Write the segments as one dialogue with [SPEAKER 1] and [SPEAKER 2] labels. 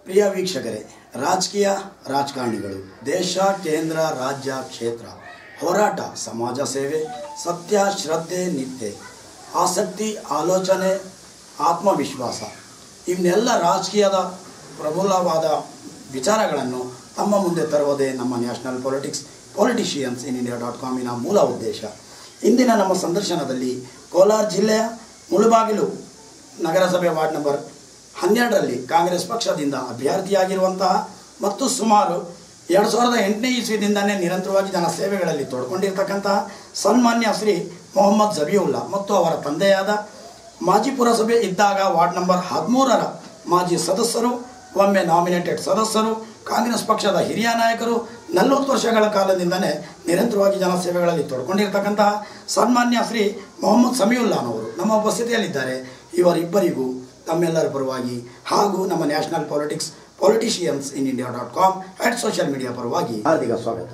[SPEAKER 1] ಪ್ರಿಯ ವೀಕ್ಷಕರೇ ರಾಜಕೀಯ ರಾಜಕಾರಣಿಗಳು ದೇಶ ಕೇಂದ್ರ ರಾಜ್ಯ ಕ್ಷೇತ್ರ ಹೋರಾಟ ಸಮಾಜ ಸೇವೆ ಸತ್ಯ ಶ್ರದ್ಧೆ ನಿತ್ಯ ಆಸಕ್ತಿ ಆಲೋಚನೆ ಆತ್ಮವಿಶ್ವಾಸ ಇವನ್ನೆಲ್ಲ ರಾಜಕೀಯದ ಪ್ರಬಲವಾದ ವಿಚಾರಗಳನ್ನು ತಮ್ಮ ಮುಂದೆ ತರುವುದೇ ನಮ್ಮ national politics politicians in India dot ಕಾಮಿನ ಮೂಲ ಉದ್ದೇಶ ಇಂದಿನ ನಮ್ಮ ಸಂದರ್ಶನದಲ್ಲಿ ಕೋಲಾರ ಜಿಲ್ಲೆಯ ಮುಳುಬಾಗಿಲು ನಗರಸಭೆ ವಾರ್ಡ್ ನಂಬರ್ ಹನ್ನೆರಡರಲ್ಲಿ ಕಾಂಗ್ರೆಸ್ ಪಕ್ಷದಿಂದ ಅಭ್ಯರ್ಥಿಯಾಗಿರುವಂತಹ ಮತ್ತು ಸುಮಾರು ಎರಡು ಸಾವಿರದ ಎಂಟನೇ ಇಸ್ವಿದಿಂದನೇ ನಿರಂತರವಾಗಿ ಜನ ಸೇವೆಗಳಲ್ಲಿ ತೊಡ್ಕೊಂಡಿರ್ತಕ್ಕಂತಹ ಸನ್ಮಾನ್ಯ ಶ್ರೀ ಮೊಹಮ್ಮದ್ ಜಬಿಯುಲ್ಲಾ ಮತ್ತು ಅವರ ತಂದೆಯಾದ ಮಾಜಿ ಪುರಸಭೆ ಇದ್ದಾಗ ವಾರ್ಡ್ ನಂಬರ್ ಹದಿಮೂರರ ಮಾಜಿ ಸದಸ್ಯರು ಒಮ್ಮೆ ನಾಮಿನೇಟೆಡ್ ಸದಸ್ಯರು ಕಾಂಗ್ರೆಸ್ ಪಕ್ಷದ ಹಿರಿಯ ನಾಯಕರು ನಲವತ್ತು ವರ್ಷಗಳ ಕಾಲದಿಂದನೇ ನಿರಂತರವಾಗಿ ಜನಸೇವೆಗಳಲ್ಲಿ ತೊಡ್ಕೊಂಡಿರ್ತಕ್ಕಂತಹ ಸನ್ಮಾನ್ಯ ಶ್ರೀ ಮೊಹಮ್ಮದ್ ಸಮೀವುಲ್ಲಾನವರು ನಮ್ಮ ಉಪಸ್ಥಿತಿಯಲ್ಲಿದ್ದಾರೆ ಇವರಿಬ್ಬರಿಗೂ ತಮ್ಮೆಲ್ಲರ ಪರವಾಗಿ ಹಾಗೂ ನಮ್ಮ national politics politicians in India dot com at social media ಪರವಾಗಿ ಹಾರ್ದಿಕ ಸ್ವಾಗತ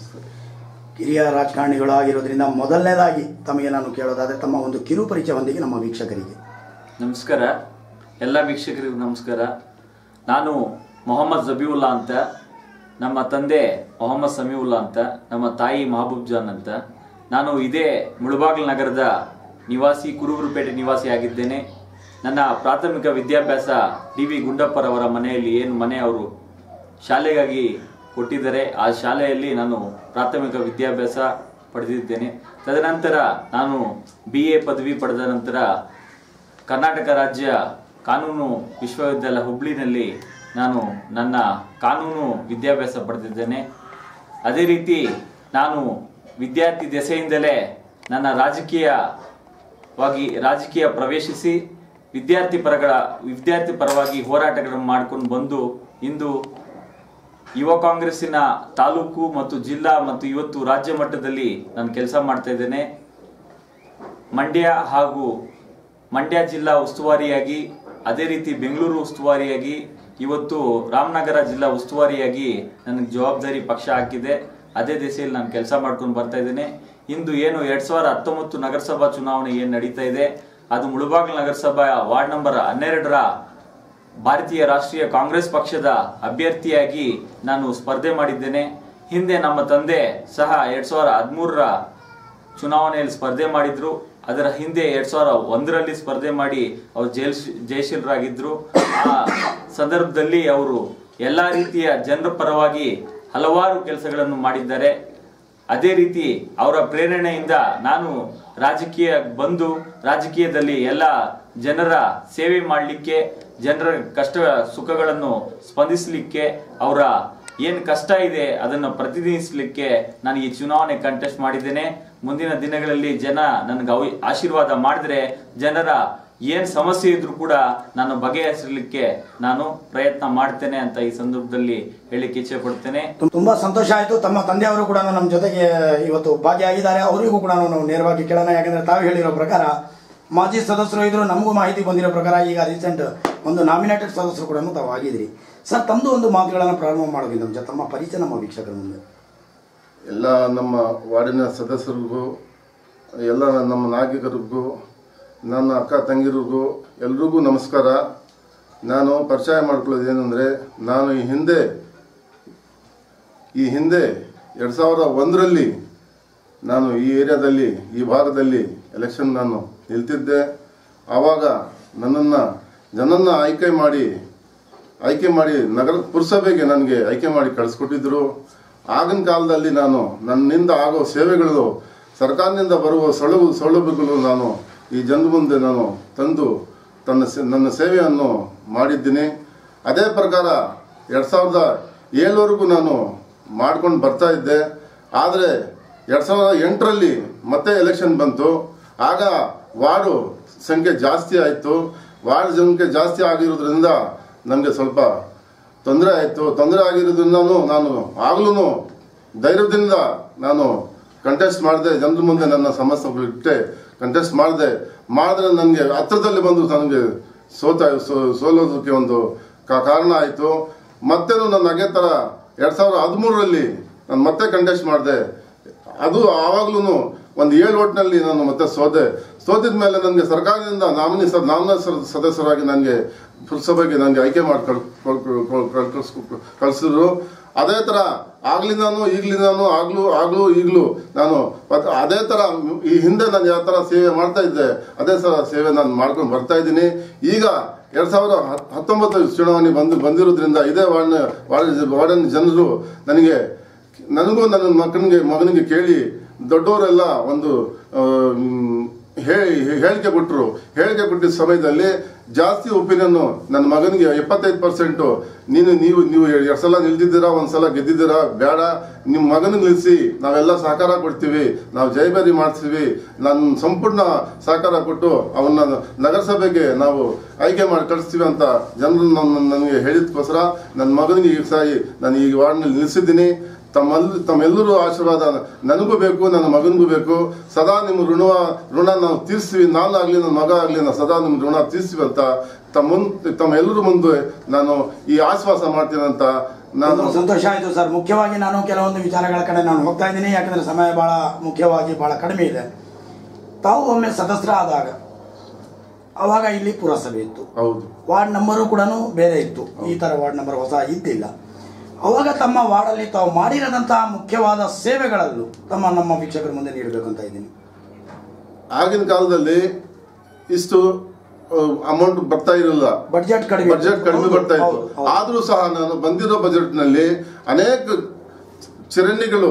[SPEAKER 1] ಹಿರಿಯ ರಾಜಕಾರಣಿಗಳಾಗಿರೋದ್ರಿಂದ ಮೊದಲನೇದಾಗಿ ತಮಗೆ ನಾನು ಕೇಳೋದಾದರೆ ತಮ್ಮ ಒಂದು ಕಿರು ಪರಿಚಯವೊಂದಿಗೆ ನಮ್ಮ ವೀಕ್ಷಕರಿಗೆ
[SPEAKER 2] ನಮಸ್ಕಾರ ಎಲ್ಲ ವೀಕ್ಷಕರಿಗೂ ನಮಸ್ಕಾರ ನಾನು ಮೊಹಮ್ಮದ್ ಜಬೀವುಲ್ಲಾ ಅಂತ ನಮ್ಮ ತಂದೆ ಮೊಹಮ್ಮದ್ ಸಮೀವುಲ್ಲಾ ಅಂತ ನಮ್ಮ ತಾಯಿ ಮಹಬೂಬ್ ಜಾನ್ ಅಂತ ನಾನು ಇದೇ ಮುಳುಬಾಗಿಲು ನಗರದ ನಿವಾಸಿ ಕುರುಬರುಪೇಟೆ ನಿವಾಸಿ ಆಗಿದ್ದೇನೆ ನನ್ನ ಪ್ರಾಥಮಿಕ ವಿದ್ಯಾಭ್ಯಾಸ ಡಿ ವಿ ಗುಂಡಪ್ಪರವರ ಮನೆಯಲ್ಲಿ ಏನು ಮನೆ ಅವರು ಶಾಲೆಗಾಗಿ ಕೊಟ್ಟಿದ್ದಾರೆ ಆ ಶಾಲೆಯಲ್ಲಿ ನಾನು ಪ್ರಾಥಮಿಕ ವಿದ್ಯಾಭ್ಯಾಸ ಪಡೆದಿದ್ದೇನೆ ತದನಂತರ ನಾನು ಬಿ ಎ ಪದವಿ ಪಡೆದ ನಂತರ ಕರ್ನಾಟಕ ರಾಜ್ಯ ಕಾನೂನು ವಿಶ್ವವಿದ್ಯಾಲಯ ಹುಬ್ಳಿನಲ್ಲಿ ನಾನು ನನ್ನ ಕಾನೂನು ವಿದ್ಯಾಭ್ಯಾಸ ಪಡೆದಿದ್ದೇನೆ ಅದೇ ರೀತಿ ನಾನು ವಿದ್ಯಾರ್ಥಿ ದೆಸೆಯಿಂದಲೇ ನನ್ನ ರಾಜಕೀಯವಾಗಿ ರಾಜಕೀಯ ಪ್ರವೇಶಿಸಿ ವಿದ್ಯಾರ್ಥಿ ಪರಗಳ ವಿದ್ಯಾರ್ಥಿ ಪರವಾಗಿ ಹೋರಾಟಗಳನ್ನು ಮಾಡ್ಕೊಂಡು ಬಂದು ಇಂದು ಯುವ ಕಾಂಗ್ರೆಸ್ಸಿನ ತಾಲೂಕು ಮತ್ತು ಜಿಲ್ಲಾ ಮತ್ತು ಇವತ್ತು ರಾಜ್ಯ ಮಟ್ಟದಲ್ಲಿ ನಾನು ಕೆಲಸ ಮಾಡ್ತಾ ಇದ್ದೇನೆ ಮಂಡ್ಯ ಹಾಗೂ ಮಂಡ್ಯ ಜಿಲ್ಲಾ ಉಸ್ತುವಾರಿಯಾಗಿ ಅದೇ ರೀತಿ ಬೆಂಗಳೂರು ಉಸ್ತುವಾರಿಯಾಗಿ ಇವತ್ತು ರಾಮನಗರ ಜಿಲ್ಲಾ ಉಸ್ತುವಾರಿಯಾಗಿ ನನಗೆ ಜವಾಬ್ದಾರಿ ಪಕ್ಷ ಹಾಕಿದೆ ಅದೇ ದಿಸೆಯಲ್ಲಿ ನಾನು ಕೆಲಸ ಮಾಡ್ಕೊಂಡು ಬರ್ತಾ ಇದ್ದೇನೆ ಇಂದು ಏನು ಎರಡ್ ಸಾವಿರದ ಹತ್ತೊಂಬತ್ತು ನಗರಸಭಾ ಚುನಾವಣೆ ಏನು ನಡೀತಾ ಇದೆ ಅದು ಮುಳುಬಾಗಿಲು ನಗರಸಭಾ ವಾರ್ಡ್ ನಂಬರ್ ಹನ್ನೆರಡರ ಭಾರತೀಯ ರಾಷ್ಟ್ರೀಯ ಕಾಂಗ್ರೆಸ್ ಪಕ್ಷದ ಅಭ್ಯರ್ಥಿಯಾಗಿ ನಾನು ಸ್ಪರ್ಧೆ ಮಾಡಿದ್ದೇನೆ ಹಿಂದೆ ನಮ್ಮ ತಂದೆ ಸಹ ಎರಡ್ ಸಾವಿರದ ಹದಿಮೂರರ ಚುನಾವಣೆಯಲ್ಲಿ ಸ್ಪರ್ಧೆ ಮಾಡಿದ್ರು ಅದರ ಹಿಂದೆ ಎರಡ್ ಸಾವಿರ ಒಂದರಲ್ಲಿ ಸ್ಪರ್ಧೆ ಮಾಡಿ ಅವರು ಜೈಲ್ ಜಯಶೀಲರಾಗಿದ್ರು ಆ ಸಂದರ್ಭದಲ್ಲಿ ಅವರು ಎಲ್ಲಾ ರೀತಿಯ ಜನರ ಪರವಾಗಿ ಹಲವಾರು ಕೆಲಸಗಳನ್ನು ಮಾಡಿದ್ದಾರೆ ಅದೇ ರೀತಿ ಅವರ ಪ್ರೇರಣೆಯಿಂದ ನಾನು ರಾಜಕೀಯ ಬಂದು ರಾಜಕೀಯದಲ್ಲಿ ಎಲ್ಲ ಜನರ ಸೇವೆ ಮಾಡಲಿಕ್ಕೆ ಜನರ ಕಷ್ಟ ಸುಖಗಳನ್ನು ಸ್ಪಂದಿಸಲಿಕ್ಕೆ ಅವರ ಏನು ಕಷ್ಟ ಇದೆ ಅದನ್ನು ಪ್ರತಿನಿಧಿಸಲಿಕ್ಕೆ ನಾನು ಈ ಚುನಾವಣೆ ಕಂಟೆಸ್ಟ್ ಮಾಡಿದ್ದೇನೆ ಮುಂದಿನ ದಿನಗಳಲ್ಲಿ ಜನ ನನಗೆ ಅವ ಆಶೀರ್ವಾದ ಮಾಡಿದ್ರೆ ಜನರ ಏನ್ ಸಮಸ್ಯೆ ಇದ್ರೂ ಕೂಡ ನಾನು ಬಗೆಹರಿಸಲಿಕ್ಕೆ ನಾನು ಪ್ರಯತ್ನ ಮಾಡ್ತೇನೆ ಅಂತ ಈ ಸಂದರ್ಭದಲ್ಲಿ ಹೇಳಿಕ್ಕೆ ಇಚ್ಛೆ ಪಡ್ತೇನೆ
[SPEAKER 1] ತು- ತುಂಬಾ ಸಂತೋಷ ಆಯಿತು ತಮ್ಮ ತಂದೆಯವರು ಕೂಡ ನಮ್ಮ ಜೊತೆಗೆ ಇವತ್ತು ಭಾಗಿಯಾಗಿದ್ದಾರೆ ಅವರಿಗೂ ಕೂಡ ನಾವು ನೇರವಾಗಿ ಕೇಳೋಣ ಯಾಕಂದ್ರೆ ತಾವು ಹೇಳಿರೋ ಪ್ರಕಾರ ಮಾಜಿ ಸದಸ್ಯರು ಇದ್ರು ನಮಗೂ ಮಾಹಿತಿ ಬಂದಿರೋ ಪ್ರಕಾರ ಈಗ ರೀಸೆಂಟ್ ಒಂದು ನಾಮಿನೇಟೆಡ್ ಸದಸ್ಯರು ಕೂಡ ತಾವು ಆಗಿದ್ದೀರಿ ಸರ್ ತಮ್ಮದು ಒಂದು ಮಾತುಗಳನ್ನು ಪ್ರಾರಂಭ ಮಾಡೋದ್ರಿಂದ ಮುಂಚೆ ತಮ್ಮ ಪರಿಚಯ ನಮ್ಮ ವೀಕ್ಷಕರ ಮುಂದೆ
[SPEAKER 3] ಎಲ್ಲ ನಮ್ಮ ವಾರ್ಡಿನ ಸದಸ್ಯರಿಗೂ ಎಲ್ಲ ನಮ್ಮ ನಾಯಕರಿಗೂ ನನ್ನ ಅಕ್ಕ ತಂಗಿರಿಗೂ ಎಲ್ರಿಗೂ ನಮಸ್ಕಾರ ನಾನು ಪರಿಚಯ ಮಾಡ್ಕೊಳ್ಳೋದು ಏನಂದರೆ ನಾನು ಈ ಹಿಂದೆ ಈ ಹಿಂದೆ ಎರಡು ಸಾವಿರದ ಒಂದರಲ್ಲಿ ನಾನು ಈ ಏರಿಯಾದಲ್ಲಿ ಈ ಭಾಗದಲ್ಲಿ ಎಲೆಕ್ಷನ್ ನಾನು ನಿಲ್ತಿದ್ದೆ ಆವಾಗ ನನ್ನನ್ನು ಜನನ್ನು ಆಯ್ಕೆ ಮಾಡಿ ಆಯ್ಕೆ ಮಾಡಿ ನಗರ ಪುರಸಭೆಗೆ ನನಗೆ ಆಯ್ಕೆ ಮಾಡಿ ಕಳಿಸ್ಕೊಟ್ಟಿದ್ರು ಆಗಿನ ಕಾಲದಲ್ಲಿ ನಾನು ನನ್ನಿಂದ ಆಗೋ ಸೇವೆಗಳು ಸರ್ಕಾರದಿಂದ ಬರುವ ಸೌಲಭ್ಯ ಸೌಲಭ್ಯಗಳು ನಾನು ಈ ಜನರ ಮುಂದೆ ನಾನು ತಂದು ತನ್ನ ಸೇ- ನನ್ನ ಸೇವೆಯನ್ನು ಮಾಡಿದ್ದೀನಿ ಅದೇ ಪ್ರಕಾರ ಎರಡು ಸಾವಿರದ ಏಳವರೆಗೂ ನಾನು ಮಾಡ್ಕೊಂಡು ಬರ್ತಾ ಇದ್ದೆ ಆದರೆ ಎರಡು ಸಾವಿರದ ಎಂಟರಲ್ಲಿ ಮತ್ತೆ ಎಲೆಕ್ಷನ್ ಬಂತು ಆಗ ವಾರ್ಡು ಸಂಖ್ಯೆ ಜಾಸ್ತಿ ಆಯಿತು ವಾರ್ಡ್ ಸಂಖ್ಯೆ ಜಾಸ್ತಿ ಆಗಿರೋದ್ರಿಂದ ನಮಗೆ ಸ್ವಲ್ಪ ತೊಂದರೆ ಆಯಿತು ತೊಂದರೆ ಆಗಿರೋದ್ರಿಂದ ನಾನು ಆಗಲೂ ಧೈರ್ಯದಿಂದ ನಾನು ಕಂಟೆಸ್ಟ್ ಮಾಡಿದೆ ಜನರ ಮುಂದೆ ನನ್ನ ಸಮಸ್ಯೆಗಳಿಟ್ಟೆ ಕಂಟೆಸ್ಟ್ ಮಾಡಿದೆ ಮಾಡಿದ್ರೆ ನನಗೆ ಹತ್ರದಲ್ಲಿ ಬಂದು ನನಗೆ ಸೋತ ಸೋ- ಸೋಲೋದಕ್ಕೆ ಒಂದು ಕಾ- ಕಾರಣ ಆಯಿತು ಮತ್ತೇನು ನನ್ನ ಅದೇ ಥರ ಎರಡು ಸಾವಿರದ ಹದಿಮೂರರಲ್ಲಿ ನಾನು ಮತ್ತೆ ಕಂಟೆಸ್ಟ್ ಮಾಡಿದೆ ಅದು ಆವಾಗ್ಲೂ ಒಂದು ಏಳು ಓಟ್ನಲ್ಲಿ ನಾನು ಮತ್ತೆ ಸೋತೆ ಸೋತಿದ ಮೇಲೆ ನನಗೆ ಸರ್ಕಾರದಿಂದ ನಾಮಿನಿ ಸ ನಾಮಿನ ಸ- ಸದಸ್ಯರಾಗಿ ನನಗೆ ಪುರಸಭೆಗೆ ನನಗೆ ಆಯ್ಕೆ ಮಾಡಿ ಕಳ್ ಕಳ್- ಕಳ್- ಕಳ್- ಕಳ್ಸ್- ಕಳ್ಸಿದ್ರು ಅದೇ ಥರ ಆಗ್ಲಿಂದಾನು ಈಗ್ಲಿಂದಾನು ಆಗ್ಲೂ ಆಗ್ಲೂ ಈಗಲೂ ನಾನು ಮತ್ತ್ ಅದೇ ಥರ ಈ ಹಿಂದೆ ನಾನು ಯಾವ ಥರ ಸೇವೆ ಮಾಡ್ತಾ ಇದ್ದೆ ಅದೇ ಥರ ಸೇವೆ ನಾನು ಮಾಡ್ಕೊಂಡು ಬರ್ತಾ ಇದ್ದೀನಿ ಈಗ ಎರಡ್ ಸಾವಿರ ಹತ್- ಹತ್ತೊಂಬತ್ತು ಚುನಾವಣೆ ಬಂದು ಬಂದಿರೋದ್ರಿಂದ ಇದೇ ವಾರ್ಡ್ ವಾರ್ಡ್ ವಾರ್ಡನ್ ಜನರು ನನಗೆ ನನಗೂ ನನ್ನ ಮಗನಿಗೆ ಮಗನಿಗೆ ಕೇಳಿ ದೊಡ್ಡವರೆಲ್ಲ ಒಂದು ಆ, ಮ್, ಹೇ- ಹೇಳಿಕೆ ಕೊಟ್ಟರು ಹೇಳಿಕೆ ಕೊಟ್ಟಿದ್ದ ಸಮಯದಲ್ಲಿ ಜಾಸ್ತಿ ಒಪಿನಿಯನ್ ನನ್ನ ಮಗನಿಗೆ ಎಪ್ಪತ್ತೈದು ಪರ್ಸೆಂಟು ನೀನು ನೀವು ನೀವು ಎರಡು ಸಲ ನಿಲ್ದಿದ್ದೀರಾ ಒಂದ್ಸಲ ಗೆದ್ದಿದ್ದೀರಾ ಬೇಡ ನಿಮ್ಮ ಮಗನಿಗೆ ನಿಲ್ಲಿಸಿ ನಾವೆಲ್ಲ ಸಹಕಾರ ಕೊಡ್ತೀವಿ ನಾವು ಜಯಬೇರಿ ಮಾಡ್ತೀವಿ ನಾನು ಸಂಪೂರ್ಣ ಸಹಕಾರ ಕೊಟ್ಟು ಅವನ್ನ ನಗರಸಭೆಗೆ ನಾವು ಆಯ್ಕೆ ಮಾಡಿ ಕಳಿಸ್ತೀವಿ ಅಂತ ಜನರು ನನ್ನ ನನಗೆ ಹೇಳಿದಕ್ಕೋಸ್ಕರ ನನ್ನ ಮಗನಿಗೆ ಈಗ ಸಾಯಿ ನಾನು ಈ ವಾರ್ಡ್ನಲ್ಲಿ ನಿಲ್ಲಿಸಿದ್ದೀನಿ ತಮ್ಮಲ್ ತಮ್ಮೆಲ್ಲರೂ ಆಶೀರ್ವಾದ ನನಗೂ ಬೇಕು ನನ್ನ ಮಗನಿಗೂ ಬೇಕು ಸದಾ ನಿಮ್ಮ ಋಣ ಋಣ ನಾವು ತೀರಿಸ್ತೀವಿ ನಾನು ಆಗಲಿ ನನ್ನ ಮಗ ಆಗಲಿ ನಾವು ಸದಾ ನಿಮ್ಮ ಋಣ ತೀರಿಸ್ತೀವಿ ಅಂತ ತಮ್ಮ ಮುಂದೆ ತಮ್ಮೆಲ್ಲರ ಮುಂದೆ ನಾನು ಈ ಆಶ್ವಾಸ ಮಾಡ್ತೀನಿ ಅಂತ ನಾನು
[SPEAKER 1] ತುಂಬ ಸಂತೋಷ ಆಯಿತು ಸರ್ ಮುಖ್ಯವಾಗಿ ನಾನು ಕೆಲವೊಂದು ವಿಚಾರಗಳ ಕಡೆ ನಾನು ಹೋಗ್ತಾ ಇದ್ದೀನಿ ಯಾಕಂದರೆ ಸಮಯ ಭಾಳ ಮುಖ್ಯವಾಗಿ ಭಾಳ ಕಡಿಮೆ ಇದೆ ತಾವು ಒಮ್ಮೆ ಸದಸ್ಯರಾದಾಗ ಆವಾಗ ಇಲ್ಲಿ ಪುರಸಭೆ ಇತ್ತು
[SPEAKER 3] ಹೌದು
[SPEAKER 1] ವಾರ್ಡ್ ನಂಬರು ಕೂಡ ಬೇರೆ ಇತ್ತು ಈ ಥರ ವಾರ್ಡ್ ನಂಬರ್ ಹೊಸ ಇದ್ದಿಲ್ಲ ಅವಾಗ ತಮ್ಮ ವಾರ್ಡಲ್ಲಿ ತಾವು ಮಾಡಿರದಂತಹ ಮುಖ್ಯವಾದ ಸೇವೆಗಳಲ್ಲೂ ತಮ್ಮ ನಮ್ಮ ವೀಕ್ಷಕರ ಮುಂದೆ ನೀಡಬೇಕಂತ ಇದ್ದೀನಿ
[SPEAKER 3] ಆಗಿನ ಕಾಲದಲ್ಲಿ ಇಷ್ಟು ಅಮೌಂಟ್ ಬರ್ತಾ ಇರಲಿಲ್ಲ
[SPEAKER 1] ಬಡ್ಜೆಟ್ ಕಡಿಮೆ
[SPEAKER 3] ಬಜೆಟ್ ಕಡಿಮೆ
[SPEAKER 1] ಹೌದು,
[SPEAKER 3] ಬರ್ತಾ ಇತ್ತು
[SPEAKER 1] ಹೌದು, ಹೌದು.
[SPEAKER 3] ಆದ್ರೂ ಸಹ ನಾನು ಬಂದಿರೋ ಬಜೆಟ್ ನಲ್ಲಿ ಅನೇಕ ಚರಂಡಿಗಳು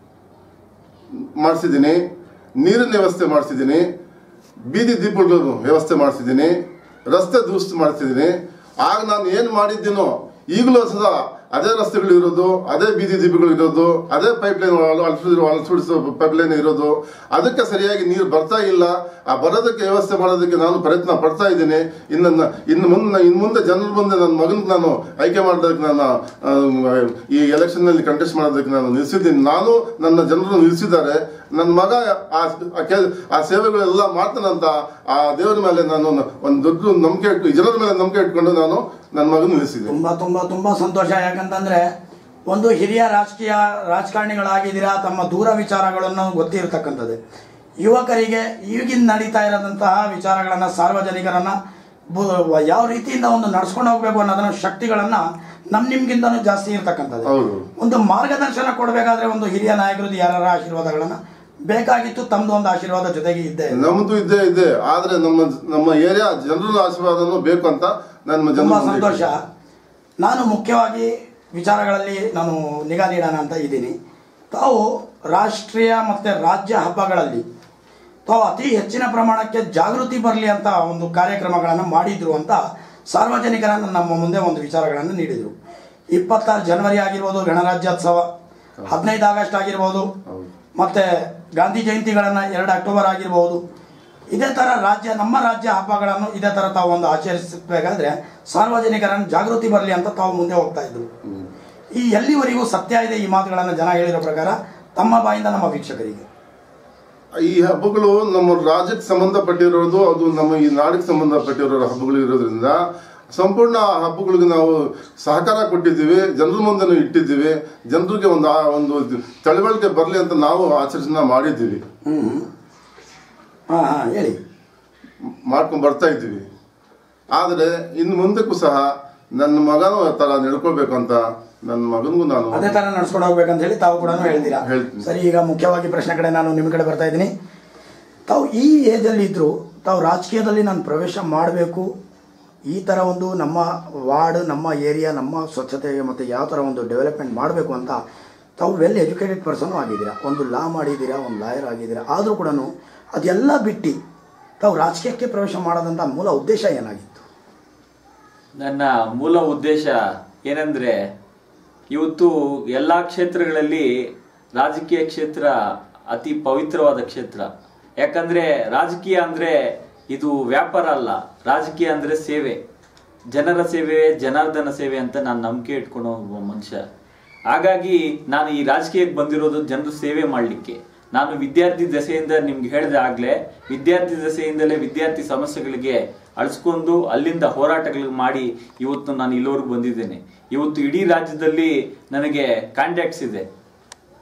[SPEAKER 3] ಮಾಡಿಸಿದ್ದೀನಿ ನೀರಿನ ವ್ಯವಸ್ಥೆ ಮಾಡಿಸಿದ್ದೀನಿ ಬೀದಿ ದೀಪಗಳು ವ್ಯವಸ್ಥೆ ಮಾಡಿಸಿದ್ದೀನಿ ರಸ್ತೆ ದುರಸ್ತಿ ಮಾಡಿಸಿದ್ದೀನಿ ಆಗ ನಾನು ಏನು ಮಾಡಿದ್ದೀನೋ ಈಗಲೂ ಸಹ ಅದೇ ರಸ್ತೆಗಳು ಇರೋದು ಅದೇ ಬೀದಿ ದೀಪಗಳು ಇರೋದು ಅದೇ ಪೈಪ್ ಲೈನ್ ಅಳಸಿರೋ ಅಳಸಿಡಿಸೋ ಪೈಪ್ ಲೈನ್ ಇರೋದು ಅದಕ್ಕೆ ಸರಿಯಾಗಿ ನೀರು ಬರ್ತಾ ಇಲ್ಲ ಆ ಬರೋದಕ್ಕೆ ವ್ಯವಸ್ಥೆ ಮಾಡೋದಕ್ಕೆ ನಾನು ಪ್ರಯತ್ನ ಪಡ್ತಾ ಇದ್ದೀನಿ ಇನ್ನು ನ- ಇನ್ನು ಮುಂದೆ ಇನ್ನು ಮುಂದೆ ಜನರ ಮುಂದೆ ನನ್ನ ಮಗನ ನಾನು ಆಯ್ಕೆ ಮಾಡೋದಕ್ಕೆ ನಾನು ಆ, ಈ ಎಲೆಕ್ಷನ್ ನಲ್ಲಿ ಕಂಟೆಸ್ಟ್ ಮಾಡೋದಕ್ಕೆ ನಾನು ನಿಲ್ಸಿದ್ದೀನಿ ನಾನು ನನ್ನ ಜನರು ನಿಲ್ಸಿದ್ದಾರೆ ನನ್ನ ಮಗ ಆ ಆ ಕೆಲ್- ಆ ಸೇವೆಗಳೆಲ್ಲ ಮಾಡ್ತಾನಂತ ಆ ದೇವರ ಮೇಲೆ ನಾನು ಒಂದು ದೊಡ್ಡ ನಂಬಿಕೆ ಇಟ್ಟು ಜನರ ಮೇಲೆ ನಂಬಿಕೆ ಇಟ್ಕೊಂಡು ನಾನು ನನ್ನ ಮಗನ ನಿಲ್ಲಿಸಿದ್ದೀನಿ
[SPEAKER 1] ತುಂಬಾ ತುಂಬಾ ತುಂಬಾ ಸಂತೋಷ ಯಾಕಂತಂದ್ರೆ ಒಂದು ಹಿರಿಯ ರಾಜಕೀಯ ರಾಜಕಾರಣಿಗಳಾಗಿದ್ದೀರಾ ತಮ್ಮ ದೂರ ವಿಚಾರಗಳನ್ನು ಗೊತ್ತಿರತಕ್ಕಂಥದ್ದು ಯುವಕರಿಗೆ ಈಗಿನ ನಡೀತಾ ಇರೋದಂತಹ ವಿಚಾರಗಳನ್ನ ಸಾರ್ವಜನಿಕರನ್ನ ಬು- ಯಾವ ರೀತಿಯಿಂದ ಒಂದು ನಡ್ಸ್ಕೊಂಡು ಹೋಗ್ಬೇಕು ಅನ್ನೋದನ್ನ ಶಕ್ತಿಗಳನ್ನ ನಮ್ ನಿಮ್ಗಿಂತನೂ ಜಾಸ್ತಿ ಇರ್ತಕ್ಕಂಥದ್ದು
[SPEAKER 3] ಹೌದು
[SPEAKER 1] ಒಂದು ಮಾರ್ಗದರ್ಶನ ಕೊಡಬೇಕಾದ್ರೆ ಒಂದು ಹಿರಿಯ ನಾಯಕರದ್ದು ಯಾರ ಆಶೀರ್ವಾದಗಳನ್ನ ಬೇಕಾಗಿತ್ತು ತಮ್ದು ಒಂದು ಆಶೀರ್ವಾದ ಜೊತೆಗೆ ಇದ್ದೇ ಇದೆ.
[SPEAKER 3] ನಮ್ದು ಇದ್ದೇ ಇದೆ ಆದ್ರೆ ನಮ್ಮ ನಮ್ಮ ಏರಿಯಾ ಜನರ ಆಶೀರ್ವಾದನೂ ಬೇಕು ಅಂತ ನನ್ನ
[SPEAKER 1] ತುಂಬಾ
[SPEAKER 3] ಜನ
[SPEAKER 1] ಸಂತೋಷ ನಾನು ಮುಖ್ಯವಾಗಿ ವಿಚಾರಗಳಲ್ಲಿ ನಾನು ನಿಗಾ ನೀಡೋಣ ಅಂತ ಇದ್ದೀನಿ ತಾವು ರಾಷ್ಟ್ರೀಯ ಮತ್ತು ರಾಜ್ಯ ಹಬ್ಬಗಳಲ್ಲಿ ತಾವು ಅತಿ ಹೆಚ್ಚಿನ ಪ್ರಮಾಣಕ್ಕೆ ಜಾಗೃತಿ ಬರಲಿ ಅಂತ ಒಂದು ಕಾರ್ಯಕ್ರಮಗಳನ್ನು ಮಾಡಿದ್ರು ಅಂತ ಸಾರ್ವಜನಿಕರನ್ನು ನಮ್ಮ ಮುಂದೆ ಒಂದು ವಿಚಾರಗಳನ್ನು ನೀಡಿದರು ಇಪ್ಪತ್ತಾರು ಜನವರಿ ಆಗಿರ್ಬೋದು ಗಣರಾಜ್ಯೋತ್ಸವ ಹದಿನೈದು ಆಗಸ್ಟ್ ಆಗಿರ್ಬೋದು
[SPEAKER 3] ಹೌದು
[SPEAKER 1] ಮತ್ತು ಗಾಂಧಿ ಜಯಂತಿಗಳನ್ನು ಎರಡು ಅಕ್ಟೋಬರ್ ಆಗಿರ್ಬೋದು ಇದೇ ಥರ ರಾಜ್ಯ ನಮ್ಮ ರಾಜ್ಯ ಹಬ್ಬಗಳನ್ನು ಇದೇ ಥರ ತಾವು ಒಂದು ಆಚರಿಸಬೇಕಾದ್ರೆ ಸಾರ್ವಜನಿಕರನ್ನು ಜಾಗೃತಿ ಬರಲಿ ಅಂತ ತಾವು ಮುಂದೆ ಹೋಗ್ತಾ ಇದ್ರು ಈ ಎಲ್ಲಿವರೆಗೂ ಸತ್ಯ ಇದೆ ಈ ಮಾತುಗಳನ್ನು ಜನ ಹೇಳಿರೋ ಪ್ರಕಾರ ತಮ್ಮ ಬಾಯಿಂದ ನಮ್ಮ ವೀಕ್ಷಕರಿಗೆ
[SPEAKER 3] ಈ ಹಬ್ಬಗಳು ನಮ್ಮ ರಾಜ್ಯಕ್ಕೆ ಸಂಬಂಧಪಟ್ಟಿರೋದು ಅದು ನಮ್ಮ ಈ ನಾಡಿಗೆ ಸಂಬಂಧಪಟ್ಟಿರೋ ಹಬ್ಬಗಳು ಇರೋದ್ರಿಂದ ಸಂಪೂರ್ಣ ಆ ಹಬ್ಬಗಳಿಗೆ ನಾವು ಸಹಕಾರ ಕೊಟ್ಟಿದ್ದೀವಿ ಜನರ ಮುಂದೆ ಇಟ್ಟಿದ್ದೀವಿ ಜನರಿಗೆ ಒಂದು ಆ ಒಂದು ತಿಳುವಳಿಕೆ ಬರಲಿ ಅಂತ ನಾವು ಆಚರಣೆ ಮಾಡಿದ್ದೀವಿ
[SPEAKER 1] ಹ್ಞೂ ಹಾಂ ಹಾಂ ಹೇಳಿ
[SPEAKER 3] ಮಾಡ್ಕೊಂಡು ಬರ್ತಾ ಇದ್ದೀವಿ ಆದರೆ ಇನ್ನು ಮುಂದಕ್ಕೂ ಸಹ ನನ್ನ ಮಗನೂ ಆ ಥರ ನಡ್ಕೊಳ್ಬೇಕು ಅಂತ ನನ್ನ ಮಗನಿಗೂ ನಾನು
[SPEAKER 1] ಅದೇ ಥರ ನಡ್ಸ್ಕೊಂಡು ಹೋಗ್ಬೇಕಂತ ಹೇಳಿ ತಾವು ಕೂಡ ಹೇಳ್ತೀರಾ
[SPEAKER 3] ಹೇಳ್ತೀನಿ.
[SPEAKER 1] ಸರಿ ಈಗ ಮುಖ್ಯವಾಗಿ ಪ್ರಶ್ನೆ ಕಡೆ ನಾನು ನಿಮ್ಮ ಕಡೆ ಬರ್ತಾ ಇದ್ದೀನಿ ತಾವು ಈ ಏಜಲ್ಲಿ ಇದ್ದರೂ ತಾವು ರಾಜಕೀಯದಲ್ಲಿ ನಾನು ಪ್ರವೇಶ ಮಾಡಬೇಕು ಈ ಥರ ಒಂದು ನಮ್ಮ ವಾರ್ಡ್ ನಮ್ಮ ಏರಿಯಾ ನಮ್ಮ ಸ್ವಚ್ಛತೆಗೆ ಮತ್ತು ಯಾವ ಥರ ಒಂದು ಡೆವಲಪ್ಮೆಂಟ್ ಮಾಡಬೇಕು ಅಂತ ತಾವು ವೆಲ್ ಎಜುಕೇಟೆಡ್ ಪರ್ಸನ್ ಆಗಿದ್ದೀರಾ ಒಂದು ಲಾ ಮಾಡಿದ್ದೀರಾ ಒಂದು ಲಾಯರ್ ಆಗಿದ್ದೀರಾ ಆದರೂ ಕೂಡ ಅದೆಲ್ಲ ಬಿಟ್ಟು ತಾವು ರಾಜಕೀಯಕ್ಕೆ ಪ್ರವೇಶ ಮಾಡೋದಂಥ ಮೂಲ ಉದ್ದೇಶ ಏನಾಗಿತ್ತು
[SPEAKER 2] ನನ್ನ ಮೂಲ ಉದ್ದೇಶ ಏನಂದ್ರೆ ಇವತ್ತು ಎಲ್ಲ ಕ್ಷೇತ್ರಗಳಲ್ಲಿ ರಾಜಕೀಯ ಕ್ಷೇತ್ರ ಅತಿ ಪವಿತ್ರವಾದ ಕ್ಷೇತ್ರ ಯಾಕಂದ್ರೆ ರಾಜಕೀಯ ಅಂದ್ರೆ ಇದು ವ್ಯಾಪಾರ ಅಲ್ಲ ರಾಜಕೀಯ ಅಂದ್ರೆ ಸೇವೆ ಜನರ ಸೇವೆ ಜನಾರ್ದನ ಸೇವೆ ಅಂತ ನಾನು ನಂಬಿಕೆ ಇಟ್ಕೊಂಡು ಒಬ್ಬ ಮನುಷ್ಯ ಹಾಗಾಗಿ ನಾನು ಈ ರಾಜಕೀಯಕ್ಕೆ ಬಂದಿರೋದು ಜನರ ಸೇವೆ ಮಾಡಲಿಕ್ಕೆ ನಾನು ವಿದ್ಯಾರ್ಥಿ ದಶೆಯಿಂದ ನಿಮ್ಗೆ ಹೇಳಿದೆ ಆಗ್ಲೇ ವಿದ್ಯಾರ್ಥಿ ದಶೆಯಿಂದಲೇ ವಿದ್ಯಾರ್ಥಿ ಸಮಸ್ಯೆಗಳಿಗೆ ಅಳಿಸ್ಕೊಂಡು ಅಲ್ಲಿಂದ ಹೋರಾಟಗಳಿಗೆ ಮಾಡಿ ಇವತ್ತು ನಾನು ಇಲ್ಲಿವರೆಗೂ ಬಂದಿದ್ದೇನೆ ಇವತ್ತು ಇಡೀ ರಾಜ್ಯದಲ್ಲಿ ನನಗೆ ಕಾಂಟ್ಯಾಕ್ಟ್ಸ್ ಇದೆ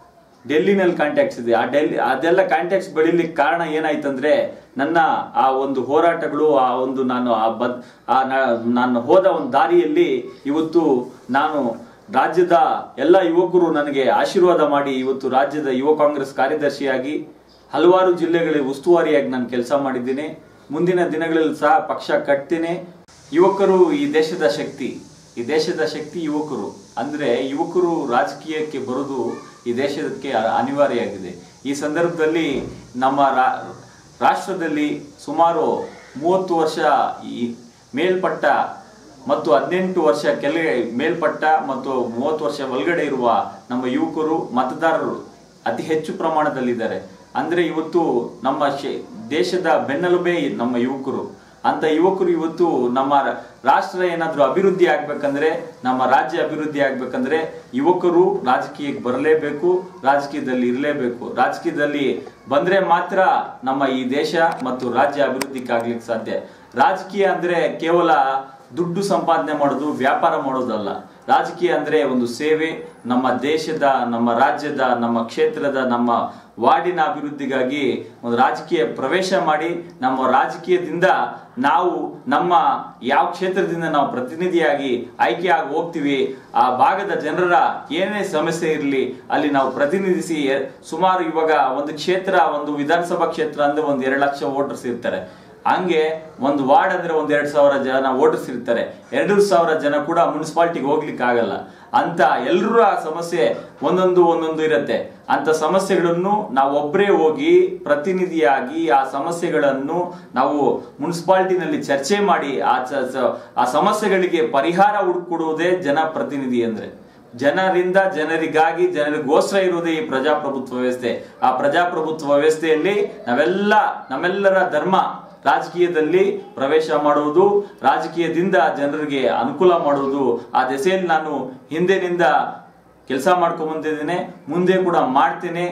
[SPEAKER 2] ಡೆಲ್ಲಿನಲ್ಲಿ ಕಾಂಟ್ಯಾಕ್ಟ್ಸ್ ಇದೆ ಆ ಡೆಲ್ಲಿ ಅದೆಲ್ಲ ಕಾಂಟ್ಯಾಕ್ಟ್ಸ್ ಬೆಳಿಲಿಕ್ಕೆ ಕಾರಣ ಏನಾಯ್ತಂದ್ರೆ ನನ್ನ ಆ ಒಂದು ಹೋರಾಟಗಳು ಆ ಒಂದು ನಾನು ಆ ಬದ್ ಆ ನ- ನಾನು ಹೋದ ಒಂದು ದಾರಿಯಲ್ಲಿ ಇವತ್ತು ನಾನು ರಾಜ್ಯದ ಎಲ್ಲ ಯುವಕರು ನನಗೆ ಆಶೀರ್ವಾದ ಮಾಡಿ ಇವತ್ತು ರಾಜ್ಯದ ಯುವ ಕಾಂಗ್ರೆಸ್ ಕಾರ್ಯದರ್ಶಿಯಾಗಿ ಹಲವಾರು ಜಿಲ್ಲೆಗಳಲ್ಲಿ ಉಸ್ತುವಾರಿಯಾಗಿ ನಾನು ಕೆಲಸ ಮಾಡಿದ್ದೀನಿ ಮುಂದಿನ ದಿನಗಳಲ್ಲಿ ಸಹ ಪಕ್ಷ ಕಟ್ತೀನಿ ಯುವಕರು ಈ ದೇಶದ ಶಕ್ತಿ ಈ ದೇಶದ ಶಕ್ತಿ ಯುವಕರು ಅಂದ್ರೆ ಯುವಕರು ರಾಜಕೀಯಕ್ಕೆ ಬರೋದು ಈ ದೇಶಕ್ಕೆ ಅ- ಅನಿವಾರ್ಯ ಆಗಿದೆ ಈ ಸಂದರ್ಭದಲ್ಲಿ ನಮ್ಮ ರಾ- ರಾಷ್ಟ್ರದಲ್ಲಿ ಸುಮಾರು ಮೂವತ್ತು ವರ್ಷ ಈ ಮೇಲ್ಪಟ್ಟ ಮತ್ತು ಹದಿನೆಂಟು ವರ್ಷ ಕೆಲ ಮೇಲ್ಪಟ್ಟ ಮತ್ತು ಮೂವತ್ತು ವರ್ಷ ಒಳಗಡೆ ಇರುವ ನಮ್ಮ ಯುವಕರು ಮತದಾರರು ಅತಿ ಹೆಚ್ಚು ಪ್ರಮಾಣದಲ್ಲಿದ್ದಾರೆ ಅಂದ್ರೆ ಇವತ್ತು ನಮ್ಮ ಶೇ- ದೇಶದ ಬೆನ್ನೆಲುಬೇ ನಮ್ಮ ಯುವಕರು ಅಂತ ಯುವಕರು ಇವತ್ತು ನಮ್ಮ ರ- ರಾಷ್ಟ್ರ ಏನಾದ್ರೂ ಅಭಿವೃದ್ಧಿ ಆಗ್ಬೇಕಂದ್ರೆ ನಮ್ಮ ರಾಜ್ಯ ಅಭಿವೃದ್ಧಿ ಆಗ್ಬೇಕಂದ್ರೆ ಯುವಕರು ರಾಜಕೀಯಕ್ಕೆ ಬರಲೇಬೇಕು ರಾಜಕೀಯದಲ್ಲಿ ಇರಲೇಬೇಕು ರಾಜಕೀಯದಲ್ಲಿ ಬಂದ್ರೆ ಮಾತ್ರ ನಮ್ಮ ಈ ದೇಶ ಮತ್ತು ರಾಜ್ಯ ಅಭಿವೃದ್ಧಿಗಾಗ್ಲಿಕ್ಕೆ ಸಾಧ್ಯ ರಾಜಕೀಯ ಅಂದ್ರೆ ಕೇವಲ ದುಡ್ಡು ಸಂಪಾದನೆ ಮಾಡೋದು ವ್ಯಾಪಾರ ಮಾಡೋದಲ್ಲ ರಾಜಕೀಯ ಅಂದ್ರೆ ಒಂದು ಸೇವೆ ನಮ್ಮ ದೇಶದ ನಮ್ಮ ರಾಜ್ಯದ ನಮ್ಮ ಕ್ಷೇತ್ರದ ನಮ್ಮ ವಾರ್ಡಿನ ಅಭಿವೃದ್ಧಿಗಾಗಿ ಒಂದು ರಾಜಕೀಯ ಪ್ರವೇಶ ಮಾಡಿ ನಮ್ಮ ರಾಜಕೀಯದಿಂದ ನಾವು ನಮ್ಮ ಯಾವ ಕ್ಷೇತ್ರದಿಂದ ನಾವು ಪ್ರತಿನಿಧಿಯಾಗಿ ಆಯ್ಕೆ ಆಗಿ ಹೋಗ್ತೀವಿ ಆ ಭಾಗದ ಜನರ ಏನೇ ಸಮಸ್ಯೆ ಇರಲಿ ಅಲ್ಲಿ ನಾವು ಪ್ರತಿನಿಧಿಸಿ ಎ- ಸುಮಾರು ಇವಾಗ ಒಂದು ಕ್ಷೇತ್ರ ಒಂದು ವಿಧಾನಸಭಾ ಕ್ಷೇತ್ರ ಅಂದ್ರೆ ಒಂದು ಎರಡು ಲಕ್ಷ ವೋಟರ್ಸ್ ಇರ್ತಾರೆ ಹಂಗೆ ಒಂದು ವಾರ್ಡ್ ಅಂದ್ರೆ ಒಂದ್ ಎರಡ್ ಸಾವಿರ ಜನ ವೋಟರ್ಸ್ ಇರ್ತಾರೆ ಎರಡು ಸಾವಿರ ಜನ ಕೂಡ ಮುನ್ಸಿಪಾಲಿಟಿಗೆ ಹೋಗ್ಲಿಕ್ಕೆ ಆಗಲ್ಲ ಅಂತ ಎಲ್ಲರೂ ಆ ಸಮಸ್ಯೆ ಒಂದೊಂದು ಒಂದೊಂದು ಇರುತ್ತೆ ಅಂತ ಸಮಸ್ಯೆಗಳನ್ನು ನಾವು ಒಬ್ಬರೇ ಹೋಗಿ ಪ್ರತಿನಿಧಿಯಾಗಿ ಆ ಸಮಸ್ಯೆಗಳನ್ನು ನಾವು ಮುನ್ಸಿಪಾಲಿಟಿನಲ್ಲಿ ಚರ್ಚೆ ಮಾಡಿ ಆ ಚ- ಚ- ಆ ಸಮಸ್ಯೆಗಳಿಗೆ ಪರಿಹಾರ ಹುಡುಕೊಡುವುದೇ ಜನಪ್ರತಿನಿಧಿ ಅಂದ್ರೆ ಜನರಿಂದ ಜನರಿಗಾಗಿ ಜನರಿಗೋಸ್ಕರ ಇರುವುದೇ ಈ ಪ್ರಜಾಪ್ರಭುತ್ವ ವ್ಯವಸ್ಥೆ ಆ ಪ್ರಜಾಪ್ರಭುತ್ವ ವ್ಯವಸ್ಥೆಯಲ್ಲಿ ನಾವೆಲ್ಲ ನಮ್ಮೆಲ್ಲರ ಧರ್ಮ ರಾಜಕೀಯದಲ್ಲಿ ಪ್ರವೇಶ ಮಾಡುವುದು ರಾಜಕೀಯದಿಂದ ಜನರಿಗೆ ಅನುಕೂಲ ಮಾಡುವುದು ಆ ದೆಸೆಯಲ್ಲಿ ನಾನು ಹಿಂದಿನಿಂದ ಕೆಲಸ ಮಾಡ್ಕೊಂಡ್ ಬಂದಿದ್ದೇನೆ ಮುಂದೆ ಕೂಡ ಮಾಡ್ತೇನೆ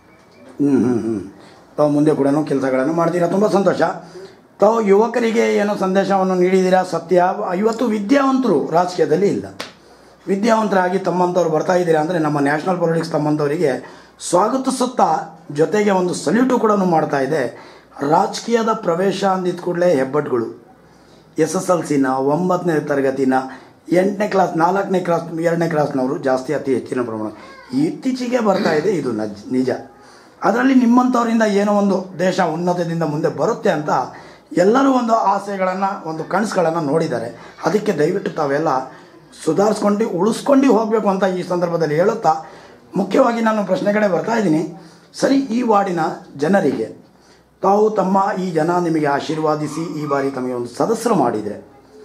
[SPEAKER 1] ಹ್ಮ್ ಹ್ಮ್ ಹ್ಮ್ ತಾವು ಮುಂದೆ ಕೂಡ ಕೆಲಸಗಳನ್ನು ಮಾಡ್ತೀರಾ ತುಂಬ ಸಂತೋಷ ತಾವು ಯುವಕರಿಗೆ ಏನೋ ಸಂದೇಶವನ್ನು ನೀಡಿದ್ದೀರಾ ಸತ್ಯ ಇವತ್ತು ವಿದ್ಯಾವಂತರು ರಾಜಕೀಯದಲ್ಲಿ ಇಲ್ಲ ವಿದ್ಯಾವಂತರಾಗಿ ತಮ್ಮಂಥವ್ರು ಬರ್ತಾ ಇದ್ದೀರಾ ಅಂದರೆ ನಮ್ಮ ನ್ಯಾಷನಲ್ ಪೊಲಿಟಿಕ್ಸ್ ತಮ್ಮಂಥವರಿಗೆ ಸ್ವಾಗತಿಸುತ್ತಾ ಜೊತೆಗೆ ಒಂದು ಸಲ್ಯೂಟು ಕೂಡ ಮಾಡ್ತಾ ಇದೆ ರಾಜಕೀಯದ ಪ್ರವೇಶ ಅಂದಿದ ಕೂಡಲೇ ಹೆಬ್ಬಟ್ಟುಗಳು ಎಸ್ ಎಸ್ ಎಲ್ ಸಿನ ಒಂಬತ್ತನೇ ತರಗತಿನ ಎಂಟನೇ ಕ್ಲಾಸ್ ನಾಲ್ಕನೇ ಕ್ಲಾಸ್ ಎರಡನೇ ಕ್ಲಾಸ್ನವರು ಜಾಸ್ತಿ ಅತಿ ಹೆಚ್ಚಿನ ಪ್ರಮಾಣ ಇತ್ತೀಚೆಗೆ ಬರ್ತಾ ಇದೆ ಇದು ನಜ್ ನಿಜ ಅದರಲ್ಲಿ ನಿಮ್ಮಂಥವರಿಂದ ಏನೋ ಒಂದು ದೇಶ ಉನ್ನತದಿಂದ ಮುಂದೆ ಬರುತ್ತೆ ಅಂತ ಎಲ್ಲರೂ ಒಂದು ಆಸೆಗಳನ್ನು ಒಂದು ಕನಸುಗಳನ್ನು ನೋಡಿದ್ದಾರೆ ಅದಕ್ಕೆ ದಯವಿಟ್ಟು ತಾವೆಲ್ಲ ಸುಧಾರಿಸ್ಕೊಂಡು ಉಳಿಸ್ಕೊಂಡು ಹೋಗಬೇಕು ಅಂತ ಈ ಸಂದರ್ಭದಲ್ಲಿ ಹೇಳುತ್ತಾ ಮುಖ್ಯವಾಗಿ ನಾನು ಪ್ರಶ್ನೆ ಕಡೆ ಬರ್ತಾ ಇದ್ದೀನಿ ಸರಿ ಈ ವಾರ್ಡಿನ ಜನರಿಗೆ ತಾವು ತಮ್ಮ ಈ ಜನ ನಿಮಗೆ ಆಶೀರ್ವಾದಿಸಿ ಈ ಬಾರಿ ತಮಗೆ ಒಂದು ಸದಸ್ಯರು ಮಾಡಿದರೆ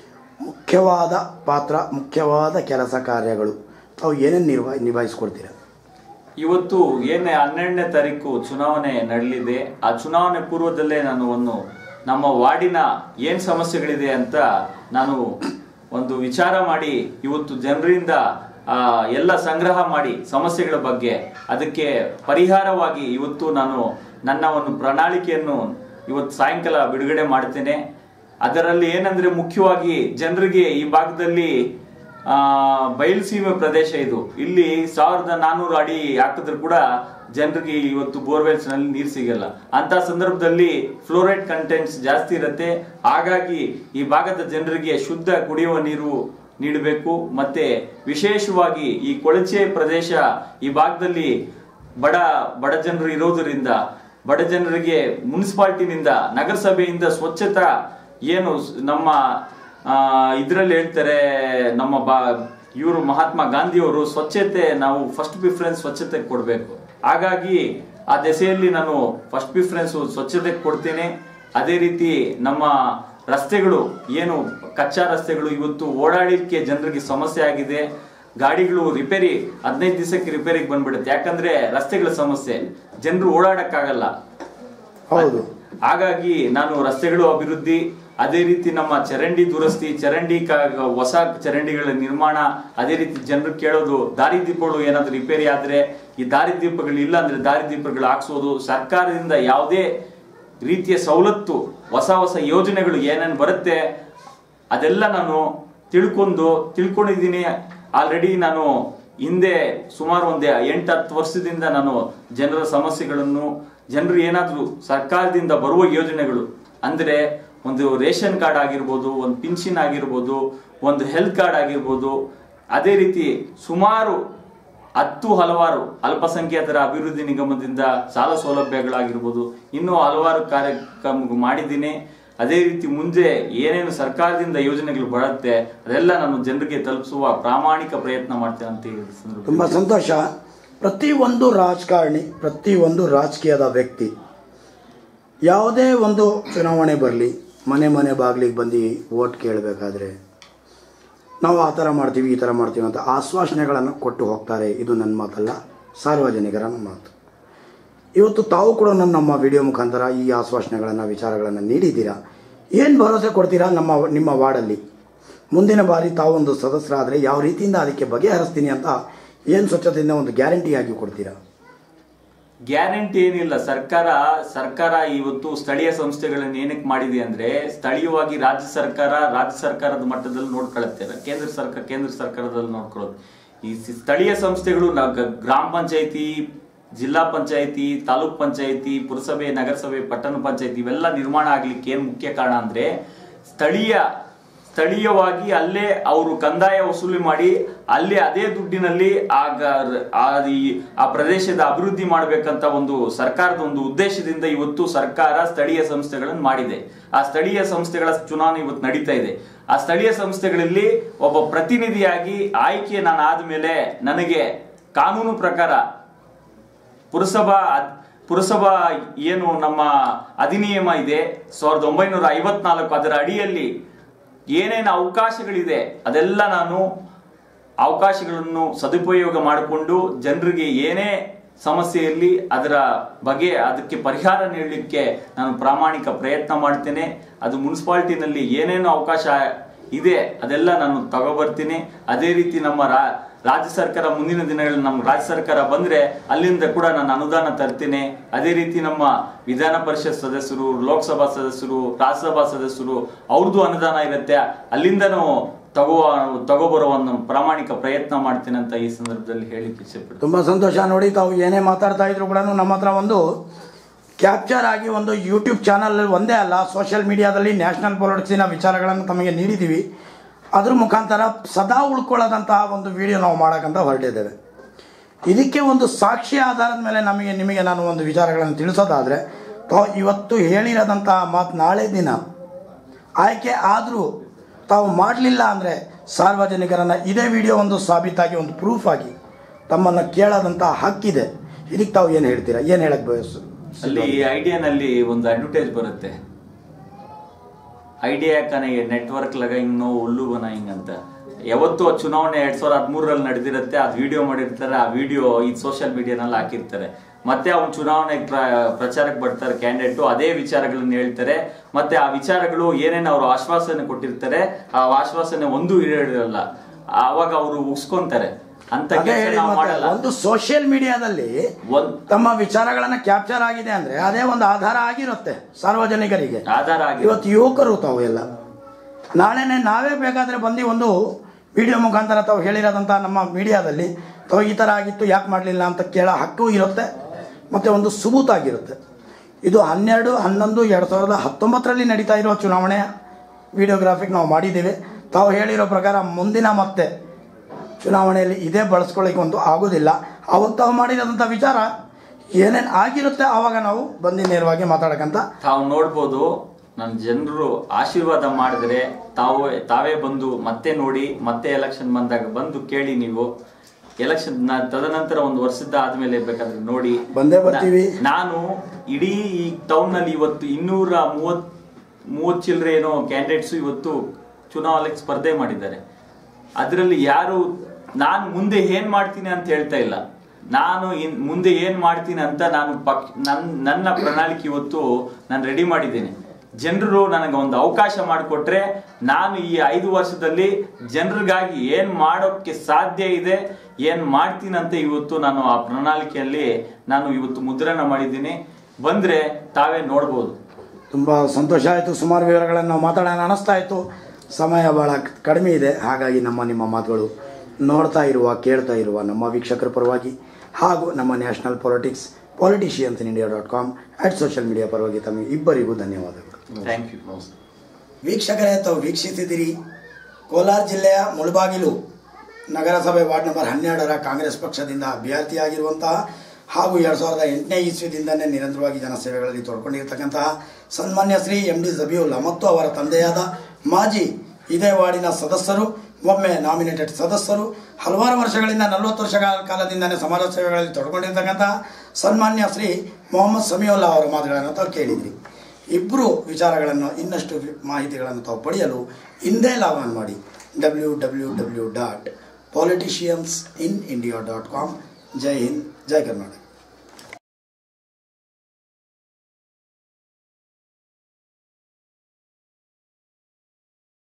[SPEAKER 1] ಮುಖ್ಯವಾದ ಪಾತ್ರ ಮುಖ್ಯವಾದ ಕೆಲಸ ಕಾರ್ಯಗಳು ತಾವು ಏನೇನು ನಿರ್ವ ನಿಭಾಯಿಸ್ಕೊಡ್ತೀರಾ
[SPEAKER 2] ಇವತ್ತು ಏನೇ ಹನ್ನೆರಡನೇ ತಾರೀಕು ಚುನಾವಣೆ ನಡೆಯಲಿದೆ ಆ ಚುನಾವಣೆ ಪೂರ್ವದಲ್ಲೇ ನಾನು ಒಂದು ನಮ್ಮ ವಾರ್ಡಿನ ಏನ್ ಸಮಸ್ಯೆಗಳಿದೆ ಅಂತ ನಾನು ಒಂದು ವಿಚಾರ ಮಾಡಿ ಇವತ್ತು ಜನರಿಂದ ಆ, ಎಲ್ಲ ಸಂಗ್ರಹ ಮಾಡಿ ಸಮಸ್ಯೆಗಳ ಬಗ್ಗೆ ಅದಕ್ಕೆ ಪರಿಹಾರವಾಗಿ ಇವತ್ತು ನಾನು ನನ್ನ ಒಂದು ಪ್ರಣಾಳಿಕೆಯನ್ನು ಇವತ್ತು ಸಾಯಂಕಾಲ ಬಿಡುಗಡೆ ಮಾಡ್ತೇನೆ ಅದರಲ್ಲಿ ಏನಂದ್ರೆ ಮುಖ್ಯವಾಗಿ ಜನರಿಗೆ ಈ ಭಾಗದಲ್ಲಿ ಆ ಬಯಲುಸೀಮೆ ಪ್ರದೇಶ ಇದು ಇಲ್ಲಿ ಸಾವಿರದ ನಾನೂರು ಅಡಿ ಹಾಕಿದ್ರು ಕೂಡ ಜನರಿಗೆ ಇವತ್ತು ಬೋರ್ವೆಲ್ಸ್ ನಲ್ಲಿ ನೀರು ಸಿಗಲ್ಲ ಅಂತ ಸಂದರ್ಭದಲ್ಲಿ ಫ್ಲೋರೈಡ್ ಕಂಟೆಂಟ್ಸ್ ಜಾಸ್ತಿ ಇರುತ್ತೆ ಹಾಗಾಗಿ ಈ ಭಾಗದ ಜನರಿಗೆ ಶುದ್ಧ ಕುಡಿಯುವ ನೀರು ನೀಡಬೇಕು ಮತ್ತೆ ವಿಶೇಷವಾಗಿ ಈ ಕೊಳಚೆ ಪ್ರದೇಶ ಈ ಭಾಗದಲ್ಲಿ ಬಡ ಬಡ ಜನರು ಇರೋದರಿಂದ ಬಡ ಜನರಿಗೆ ಮುನ್ಸಿಪಾಲ್ಟಿನಿಂದ ನಗರಸಭೆಯಿಂದ ಸ್ವಚ್ಛತಾ ಏನು ಸ್- ನಮ್ಮ ಇದರಲ್ಲಿ ಹೇಳ್ತಾರೆ ನಮ್ಮ ಬಾ ಇವರು ಮಹಾತ್ಮ ಗಾಂಧಿಯವರು ಸ್ವಚ್ಛತೆ ನಾವು ಫಸ್ಟ್ ಪ್ರಿಫರೆನ್ಸ್ ಸ್ವಚ್ಛತೆಗೆ ಕೊಡಬೇಕು ಹಾಗಾಗಿ ಆ ದೆಸೆಯಲ್ಲಿ ನಾನು ಫಸ್ಟ್ ಪ್ರಿಫರೆನ್ಸ್ ಸ್ವಚ್ಛತೆಗೆ ಕೊಡ್ತೇನೆ ಅದೇ ರೀತಿ ನಮ್ಮ ರಸ್ತೆಗಳು ಏನು ಕಚ್ಚಾ ರಸ್ತೆಗಳು ಇವತ್ತು ಓಡಾಡಲಿಕ್ಕೆ ಜನರಿಗೆ ಸಮಸ್ಯೆ ಆಗಿದೆ ಗಾಡಿಗಳು ರಿಪೇರಿ ಹದಿನೈದು ದಿವಸಕ್ಕೆ ರಿಪೇರಿಗೆ ಬಂದ್ಬಿಡುತ್ತೆ ಯಾಕಂದ್ರೆ ರಸ್ತೆಗಳ ಸಮಸ್ಯೆ ಜನರು ಓಡಾಡಕ್ಕಾಗಲ್ಲ
[SPEAKER 1] ಹೌದು
[SPEAKER 2] ಹಾಗಾಗಿ ನಾನು ರಸ್ತೆಗಳು ಅಭಿವೃದ್ಧಿ ಅದೇ ರೀತಿ ನಮ್ಮ ಚರಂಡಿ ದುರಸ್ತಿ ಚರಂಡಿ ಕ- ಹೊಸ ಚರಂಡಿಗಳ ನಿರ್ಮಾಣ ಅದೇ ರೀತಿ ಜನರು ಕೇಳೋದು ದಾರಿ ದೀಪಗಳು ಏನಾದ್ರು ರಿಪೇರಿ ಆದ್ರೆ ಈ ದಾರಿ ದೀಪಗಳು ಇಲ್ಲ ಅಂದ್ರೆ ದಾರಿ ದೀಪಗಳು ಹಾಕ್ಸೋದು ಸರ್ಕಾರದಿಂದ ಯಾವುದೇ ರೀತಿಯ ಸವಲತ್ತು ಹೊಸ ಹೊಸ ಯೋಜನೆಗಳು ಏನೇನು ಬರುತ್ತೆ ಅದೆಲ್ಲ ನಾನು ತಿಳ್ಕೊಂಡು ತಿಳ್ಕೊಂಡಿದ್ದೀನಿ ಆಲ್ರೆಡಿ ನಾನು ಹಿಂದೆ ಸುಮಾರು ಒಂದು ಎಂಟು ಹತ್ತು ವರ್ಷದಿಂದ ನಾನು ಜನರ ಸಮಸ್ಯೆಗಳನ್ನು ಜನರು ಏನಾದರೂ ಸರ್ಕಾರದಿಂದ ಬರುವ ಯೋಜನೆಗಳು ಅಂದ್ರೆ ಒಂದು ರೇಷನ್ ಕಾರ್ಡ್ ಆಗಿರ್ಬೋದು ಒಂದು ಪಿನ್ಷನ್ ಆಗಿರ್ಬೋದು ಒಂದು ಹೆಲ್ತ್ ಕಾರ್ಡ್ ಆಗಿರ್ಬೋದು ಅದೇ ರೀತಿ ಸುಮಾರು ಹತ್ತು ಹಲವಾರು ಅಲ್ಪಸಂಖ್ಯಾತರ ಅಭಿವೃದ್ಧಿ ನಿಗಮದಿಂದ ಸಾಲ ಸೌಲಭ್ಯಗಳಾಗಿರ್ಬೋದು ಇನ್ನೂ ಹಲವಾರು ಕಾರ್ಯಕ್ರಮ ಮಾಡಿದ್ದೀನಿ ಅದೇ ರೀತಿ ಮುಂದೆ ಏನೇನು ಸರ್ಕಾರದಿಂದ ಯೋಜನೆಗಳು ಬರುತ್ತೆ ಅದೆಲ್ಲ ನಾನು ಜನರಿಗೆ ತಲುಪಿಸುವ ಪ್ರಾಮಾಣಿಕ ಪ್ರಯತ್ನ ಮಾಡ್ತೇನೆ ಅಂತ ಈ ಸಂದರ್ಭದಲ್ಲಿ
[SPEAKER 1] ತುಂಬ ಸಂತೋಷ ಪ್ರತಿಯೊಂದು ರಾಜಕಾರಣಿ ಪ್ರತಿಯೊಂದು ರಾಜಕೀಯದ ವ್ಯಕ್ತಿ ಯಾವುದೇ ಒಂದು ಚುನಾವಣೆ ಬರಲಿ ಮನೆ ಮನೆ ಬಾಗಿಲಿಗೆ ಬಂದು ಓಟ್ ಕೇಳಬೇಕಾದ್ರೆ ನಾವು ಆ ಥರ ಮಾಡ್ತೀವಿ ಈ ಥರ ಮಾಡ್ತೀವಿ ಅಂತ ಆಶ್ವಾಸನೆಗಳನ್ನು ಕೊಟ್ಟು ಹೋಗ್ತಾರೆ ಇದು ನನ್ನ ಮಾತಲ್ಲ ಸಾರ್ವಜನಿಕರ ಮಾತು ಇವತ್ತು ತಾವು ಕೂಡ ನನ್ನ ನಮ್ಮ ವಿಡಿಯೋ ಮುಖಾಂತರ ಈ ಆಶ್ವಾಸನೆಗಳನ್ನು ವಿಚಾರಗಳನ್ನು ನೀಡಿದ್ದೀರಾ ಏನು ಭರವಸೆ ಕೊಡ್ತೀರಾ ನಮ್ಮ ನಿಮ್ಮ ವಾರ್ಡಲ್ಲಿ ಮುಂದಿನ ಬಾರಿ ತಾವು ಒಂದು ಸದಸ್ಯರಾದರೆ ಯಾವ ರೀತಿಯಿಂದ ಅದಕ್ಕೆ ಬಗೆಹರಿಸ್ತೀನಿ ಅಂತ ಏನು ಸ್ವಚ್ಛತೆಯಿಂದ ಒಂದು ಗ್ಯಾರಂಟಿಯಾಗಿ ಕೊಡ್ತೀರಾ
[SPEAKER 2] ಗ್ಯಾರಂಟಿ ಏನಿಲ್ಲ ಸರ್ಕಾರ ಸರ್ಕಾರ ಇವತ್ತು ಸ್ಥಳೀಯ ಸಂಸ್ಥೆಗಳನ್ನ ಏನಕ್ಕೆ ಮಾಡಿದೆ ಅಂದ್ರೆ ಸ್ಥಳೀಯವಾಗಿ ರಾಜ್ಯ ಸರ್ಕಾರ ರಾಜ್ಯ ಸರ್ಕಾರದ ಮಟ್ಟದಲ್ಲಿ ನೋಡ್ಕೊಳತ್ತೆ ಕೇಂದ್ರ ಸರ್ಕಾರ ಕೇಂದ್ರ ಸರ್ಕಾರದಲ್ಲಿ ನೋಡ್ಕೊಳ್ಳೋದು ಈ ಸಿ- ಸ್ಥಳೀಯ ಸಂಸ್ಥೆಗಳು ನ- ಗ- ಗ್ರಾಮ ಪಂಚಾಯತಿ ಜಿಲ್ಲಾ ಪಂಚಾಯತಿ ತಾಲೂಕ್ ಪಂಚಾಯತಿ ಪುರಸಭೆ ನಗರಸಭೆ ಪಟ್ಟಣ ಪಂಚಾಯತಿ ಇವೆಲ್ಲ ನಿರ್ಮಾಣ ಆಗ್ಲಿಕ್ಕೆ ಏನ್ ಮುಖ್ಯ ಕಾರಣ ಅಂದ್ರೆ ಸ್ಥಳೀಯ ಸ್ಥಳೀಯವಾಗಿ ಅಲ್ಲೇ ಅವರು ಕಂದಾಯ ವಸೂಲಿ ಮಾಡಿ ಅಲ್ಲೇ ಅದೇ ದುಡ್ಡಿನಲ್ಲಿ ಆ ಗ- ಆ ಈ- ಆ ಪ್ರದೇಶದ ಅಭಿವೃದ್ಧಿ ಮಾಡಬೇಕಂತ ಒಂದು ಸರ್ಕಾರದ ಒಂದು ಉದ್ದೇಶದಿಂದ ಇವತ್ತು ಸರ್ಕಾರ ಸ್ಥಳೀಯ ಸಂಸ್ಥೆಗಳನ್ನು ಮಾಡಿದೆ ಆ ಸ್ಥಳೀಯ ಸಂಸ್ಥೆಗಳ ಚುನಾವಣೆ ಇವತ್ತು ನಡೀತಾ ಇದೆ ಆ ಸ್ಥಳೀಯ ಸಂಸ್ಥೆಗಳಲ್ಲಿ ಒಬ್ಬ ಪ್ರತಿನಿಧಿಯಾಗಿ ಆಯ್ಕೆ ನಾನು ಆದ್ಮೇಲೆ ನನಗೆ ಕಾನೂನು ಪ್ರಕಾರ ಪುರಸಭಾ ಅದ್- ಪುರಸಭಾ ಏನು ನಮ್ಮ ಅಧಿನಿಯಮ ಇದೆ ಸಾವಿರದ ಒಂಬೈನೂರ ಐವತ್ನಾಲ್ಕು ಅದರ ಅಡಿಯಲ್ಲಿ ಏನೇನು ಅವಕಾಶಗಳಿದೆ ಅದೆಲ್ಲ ನಾನು ಅವಕಾಶಗಳನ್ನು ಸದುಪಯೋಗ ಮಾಡಿಕೊಂಡು ಜನರಿಗೆ ಏನೇ ಸಮಸ್ಯೆಯಲ್ಲಿ ಅದರ ಬಗ್ಗೆ ಅದಕ್ಕೆ ಪರಿಹಾರ ನೀಡಲಿಕ್ಕೆ ನಾನು ಪ್ರಾಮಾಣಿಕ ಪ್ರಯತ್ನ ಮಾಡ್ತೇನೆ ಅದು ಮುನ್ಸಿಪಾಲ್ಟಿನಲ್ಲಿ ಏನೇನು ಅವಕಾಶ ಇದೆ ಅದೆಲ್ಲ ನಾನು ತಗೋಬರ್ತೀನಿ ಅದೇ ರೀತಿ ನಮ್ಮ ರಾ ರಾಜ್ಯ ಸರ್ಕಾರ ಮುಂದಿನ ದಿನಗಳಲ್ಲಿ ನಮ್ಮ ರಾಜ್ಯ ಸರ್ಕಾರ ಬಂದ್ರೆ ಅಲ್ಲಿಂದ ಕೂಡ ನಾನು ಅನುದಾನ ತರ್ತೀನಿ ಅದೇ ರೀತಿ ನಮ್ಮ ವಿಧಾನ ಪರಿಷತ್ ಸದಸ್ಯರು ಲೋಕಸಭಾ ಸದಸ್ಯರು ರಾಜ್ಯಸಭಾ ಸದಸ್ಯರು ಅವ್ರದ್ದು ಅನುದಾನ ಇರುತ್ತೆ ಅಲ್ಲಿಂದನೂ ತಗೋ ತಗೋಬರೋ ಒಂದು ಪ್ರಾಮಾಣಿಕ ಪ್ರಯತ್ನ ಮಾಡ್ತೀನಿ ಅಂತ ಈ ಸಂದರ್ಭದಲ್ಲಿ ಹೇಳಿಕ್ಕೆ ಇಷ್ಟಪಡ್ತೀನಿ
[SPEAKER 1] ತುಂಬ ಸಂತೋಷ ನೋಡಿ ತಾವು ಏನೇ ಮಾತಾಡ್ತಾ ಇದ್ರು ಕೂಡ ನಮ್ಮ ಹತ್ರ ಒಂದು ಕ್ಯಾಪ್ಚರ್ ಆಗಿ ಒಂದು ಯೂಟ್ಯೂಬ್ ಚಾನಲ್ ಒಂದೇ ಅಲ್ಲ ಸೋಷಿಯಲ್ ಮೀಡಿಯಾದಲ್ಲಿ ನ್ಯಾಷನಲ್ ಪೊಲಿಟಿಕ್ಸಿನ ವಿಚಾರಗಳನ್ನು ತಮಗೆ ನೀಡಿದ್ದೀವಿ ಅದ್ರ ಮುಖಾಂತರ ಸದಾ ಉಳ್ಕೊಳ್ಳೋದಂತಹ ಒಂದು ವಿಡಿಯೋ ನಾವು ಮಾಡೋಕ್ಕಂತ ಹೊರಟಿದ್ದೇವೆ ಇದಕ್ಕೆ ಒಂದು ಸಾಕ್ಷಿ ಆಧಾರದ ಮೇಲೆ ನಮಗೆ ನಿಮಗೆ ನಾನು ಒಂದು ವಿಚಾರಗಳನ್ನು ತಿಳಿಸೋದಾದರೆ ತಾವು ಇವತ್ತು ಹೇಳಿರೋದಂತಹ ಮಾತು ನಾಳೆ ದಿನ ಆಯ್ಕೆ ಆದರೂ ತಾವು ಮಾಡಲಿಲ್ಲ ಅಂದರೆ ಸಾರ್ವಜನಿಕರನ್ನು ಇದೇ ವಿಡಿಯೋ ಒಂದು ಸಾಬೀತಾಗಿ ಒಂದು ಪ್ರೂಫ್ ಆಗಿ ತಮ್ಮನ್ನು ಕೇಳೋದಂಥ ಹಕ್ಕಿದೆ ಇದಕ್ಕೆ ತಾವು ಏನು ಹೇಳ್ತೀರಾ ಏನು ಹೇಳಕ್ಕೆ ಬಯಸು
[SPEAKER 2] ಅಲ್ಲಿ ಐಡಿಯಾನಲ್ಲಿ ಒಂದು ಅಡ್ವರ್ಟೈಸ್ ಬರುತ್ತೆ ಐಡಿಯಾ ಕನೆಗೆ ನೆಟ್ವರ್ಕ್ ಲಗೈಂಗ್ ನೋ ಉಲ್ಲು ಬನಾಯಿಂಗ್ ಅಂತ ಯಾವತ್ತು ಆ ಚುನಾವಣೆ ಎರಡ್ ಸಾವಿರದ ಹದಿಮೂರರಲ್ಲಿ ನಡೆದಿರುತ್ತೆ ಅದು ವಿಡಿಯೋ ಮಾಡಿರ್ತಾರೆ ಆ ವಿಡಿಯೋ ಈ ಸೋಷಿಯಲ್ ಮೀಡಿಯಾನಲ್ಲಿ ಹಾಕಿರ್ತಾರೆ ಮತ್ತೆ ಅವ್ನು ಚುನಾವಣೆ ಪ್ರಚಾರಕ್ಕೆ ಬರ್ತಾರೆ ಕ್ಯಾಂಡಿಡೇಟ್ ಅದೇ ವಿಚಾರಗಳನ್ನ ಹೇಳ್ತಾರೆ ಮತ್ತೆ ಆ ವಿಚಾರಗಳು ಏನೇನು ಅವರು ಆಶ್ವಾಸನೆ ಕೊಟ್ಟಿರ್ತಾರೆ ಆ ಆಶ್ವಾಸನೆ ಒಂದು ಈಡೇರಲ್ಲ ಆವಾಗ ಅವರು ಉಗ್ಸ್ಕೊಂತಾರೆ ಅಂತ
[SPEAKER 1] ಅದೇ
[SPEAKER 2] ಕೆಲಸ
[SPEAKER 1] ಹೇಳಿ
[SPEAKER 2] ನಾವು
[SPEAKER 1] ಮತ್ತೆ
[SPEAKER 2] ಮಾಡಲ್ಲ
[SPEAKER 1] ಒಂದು ಸೋಷಿಯಲ್ ಮೀಡಿಯಾದಲ್ಲಿ
[SPEAKER 2] ಒಂದ್
[SPEAKER 1] ತಮ್ಮ ವಿಚಾರಗಳನ್ನು ಕ್ಯಾಪ್ಚರ್ ಆಗಿದೆ ಅಂದರೆ ಅದೇ ಒಂದು ಆಧಾರ ಆಗಿರುತ್ತೆ ಸಾರ್ವಜನಿಕರಿಗೆ
[SPEAKER 2] ಆಧಾರ ಆಗಿ
[SPEAKER 1] ಇವತ್ತು ಯುವಕರು ತಾವು ಎಲ್ಲ ನಾಳೆನೆ ನಾವೇ ಬೇಕಾದರೆ ಬಂದು ಒಂದು ವಿಡಿಯೋ ಮುಖಾಂತರ ತಾವು ಹೇಳಿರೋದಂಥ ನಮ್ಮ ಮೀಡಿಯಾದಲ್ಲಿ ತಾವು ಈ ಥರ ಆಗಿತ್ತು ಯಾಕೆ ಮಾಡಲಿಲ್ಲ ಅಂತ ಕೇಳೋ ಹಕ್ಕು ಇರುತ್ತೆ ಮತ್ತು ಒಂದು ಸುಬೂತಾಗಿರುತ್ತೆ ಇದು ಹನ್ನೆರಡು ಹನ್ನೊಂದು ಎರಡು ಸಾವಿರದ ಹತ್ತೊಂಬತ್ತರಲ್ಲಿ ನಡೀತಾ ಇರೋ ಚುನಾವಣೆಯ ವಿಡಿಯೋಗ್ರಾಫಿಕ್ ನಾವು ಮಾಡಿದ್ದೀವಿ ತಾವು ಹೇಳಿರೋ ಪ್ರಕಾರ ಮುಂದಿನ ಮತ್ತೆ ಚುನಾವಣೆಯಲ್ಲಿ ಇದೇ ಬಳಸ್ಕೊಳ್ಳಿಕ್ಕೆ ಒಂದು ಆಗೋದಿಲ್ಲ ಅವಾಗ ತಾವು ಮಾಡಿರೋದಂಥ ವಿಚಾರ ಏನೇನು ಆಗಿರುತ್ತೆ ಆವಾಗ ನಾವು ಬಂದು ನೇರವಾಗಿ ಮಾತಾಡಕ್ಕಂತ
[SPEAKER 2] ತಾವು ನೋಡ್ಬೋದು ನನ್ನ ಜನರು ಆಶೀರ್ವಾದ ಮಾಡಿದ್ರೆ ತಾವು ತಾವೇ ಬಂದು ಮತ್ತೆ ನೋಡಿ ಮತ್ತೆ ಎಲೆಕ್ಷನ್ ಬಂದಾಗ ಬಂದು ಕೇಳಿ ನೀವು ಎಲೆಕ್ಷನ್ ತದನಂತರ ಒಂದು ವರ್ಷದ ಆದ್ಮೇಲೆ ಬೇಕಾದ್ರೆ ನೋಡಿ
[SPEAKER 1] ಬಂದೇ ಬರ್ತೀವಿ.
[SPEAKER 2] ನಾ- ನಾನು ಇಡೀ ಈ ಟೌನ್ ನಲ್ಲಿ ಇವತ್ತು ಇನ್ನೂರ ಮೂವತ್ ಮೂವತ್ ಚಿಲ್ಲರೆ ಏನೋ ಕ್ಯಾಂಡಿಡೇಟ್ಸ್ ಇವತ್ತು ಚುನಾವಣೆಗೆ ಸ್ಪರ್ಧೆ ಮಾಡಿದ್ದಾರೆ ಅದರಲ್ಲಿ ಯಾರು ನಾನು ಮುಂದೆ ಏನ್ ಮಾಡ್ತೀನಿ ಅಂತ ಹೇಳ್ತಾ ಇಲ್ಲ ನಾನು ಇನ್ ಮುಂದೆ ಏನ್ ಮಾಡ್ತೀನಿ ಅಂತ ನಾನು ಪಕ್ ನನ್ ನನ್ನ ಪ್ರಣಾಳಿಕೆ ಇವತ್ತು ನಾನು ರೆಡಿ ಮಾಡಿದ್ದೇನೆ ಜನರು ನನಗೆ ಒಂದು ಅವಕಾಶ ಮಾಡಿಕೊಟ್ರೆ ನಾನು ಈ ಐದು ವರ್ಷದಲ್ಲಿ ಜನರಿಗಾಗಿ ಏನ್ ಮಾಡೋಕ್ಕೆ ಸಾಧ್ಯ ಇದೆ ಏನ್ ಮಾಡ್ತೀನಿ ಅಂತ ಇವತ್ತು ನಾನು ಆ ಪ್ರಣಾಳಿಕೆಯಲ್ಲಿ ನಾನು ಇವತ್ತು ಮುದ್ರಣ ಮಾಡಿದ್ದೀನಿ ಬಂದ್ರೆ ತಾವೇ ನೋಡ್ಬೋದು
[SPEAKER 1] ತುಂಬ ಸಂತೋಷ ಆಯಿತು ಸುಮಾರು ವಿವರಗಳನ್ನು ನಾವು ಮಾತಾಡೋಣ ಅನ್ನಿಸ್ತಾ ಇತ್ತು ಸಮಯ ಭಾಳ ಕಡಿಮೆ ಇದೆ ಹಾಗಾಗಿ ನಮ್ಮ ನಿಮ್ಮ ಮಾತುಗಳು ನೋಡ್ತಾ ಇರುವ ಕೇಳ್ತಾ ಇರುವ ನಮ್ಮ ವೀಕ್ಷಕರ ಪರವಾಗಿ ಹಾಗೂ ನಮ್ಮ national politics politicians in India dot com at social media ಪರವಾಗಿ ತಮಗೆ ಇಬ್ಬರಿಗೂ ಧನ್ಯವಾದಗಳು
[SPEAKER 2] ಥ್ಯಾಂಕ್ ಯು
[SPEAKER 3] ನಮಸ್ತೆ
[SPEAKER 1] ವೀಕ್ಷಕರೇ ತಾವು ವೀಕ್ಷಿಸಿದಿರಿ ಕೋಲಾರ ಜಿಲ್ಲೆಯ ಮುಳಬಾಗಿಲು ನಗರಸಭೆ ವಾರ್ಡ್ ನಂಬರ್ ಹನ್ನೆರಡರ ಕಾಂಗ್ರೆಸ್ ಪಕ್ಷದಿಂದ ಅಭ್ಯರ್ಥಿಯಾಗಿರುವಂತಹ ಹಾಗೂ ಎರಡು ಸಾವಿರದ ಎಂಟನೇ ಇಸ್ವಿದಿಂದಲೇ ನಿರಂತರವಾಗಿ ಜನಸೇವೆಗಳಲ್ಲಿ ತೊಡ್ಕೊಂಡಿರ್ತಕ್ಕಂತಹ ಸನ್ಮಾನ್ಯ ಶ್ರೀ ಎಂ ಡಿ ಜಬಿಯುಲ್ಲಾ ಮತ್ತು ಅವರ ತಂದೆಯಾದ ಮಾಜಿ ಇದೇ ವಾರ್ಡಿನ ಸದಸ್ಯರು ಒಮ್ಮೆ ನಾಮಿನೇಟೆಡ್ ಸದಸ್ಯರು ಹಲವಾರು ವರ್ಷಗಳಿಂದ ನಲವತ್ತು ವರ್ಷಗಳ ಕಾಲದಿಂದಲೇ ಸಮಾಜ ಸೇವೆಗಳಲ್ಲಿ ತೊಡ್ಕೊಂಡಿರ್ತಕ್ಕಂತಹ ಸನ್ಮಾನ್ಯ ಶ್ರೀ ಮೊಹಮ್ಮದ್ ಸಮೀವುಲ್ಲಾ ಅವರ ಮಾತುಗಳನ್ನು ತಾವು ಕೇಳಿದ್ರಿ ಇಬ್ಬರು ವಿಚಾರಗಳನ್ನು ಇನ್ನಷ್ಟು ಮಾಹಿತಿಗಳನ್ನು ತಾವು ಪಡೆಯಲು ಹಿಂದೆ ಲಾಗ್ ಮಾಡಿ W W W dot politicians in India dot com ಜೈ ಹಿಂದ್ ಜೈ ಕರ್ನಾಟಕ